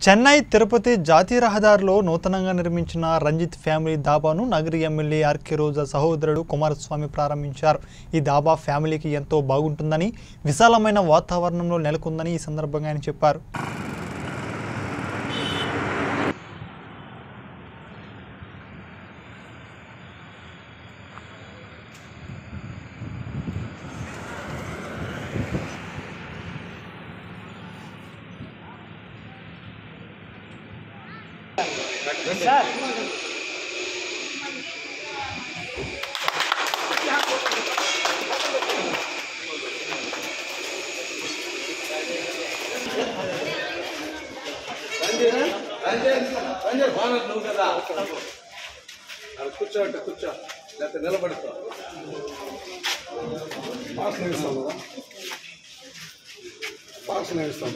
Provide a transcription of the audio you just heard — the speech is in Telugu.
చెన్నై తిరుపతి జాతీయ రహదారిలో నూతనంగా నిర్మించిన రంజిత్ ఫ్యామిలీ దాబాను నగరి ఎమ్మెల్యే ఆర్కే రోజా సహోదరుడు కుమారస్వామి ప్రారంభించారు ఈ దాబా ఫ్యామిలీకి ఎంతో బాగుంటుందని విశాలమైన వాతావరణంలో నెలకొందని ఈ సందర్భంగా ఆయన చెప్పారు రంజన్ బాగా నువ్వు కదా అక్కడ కూర్చో అంటే కూర్చో లేకపోతే నిలబడుకో బాక్స్ నేస్తాం కదా బాక్స్ నేస్తాం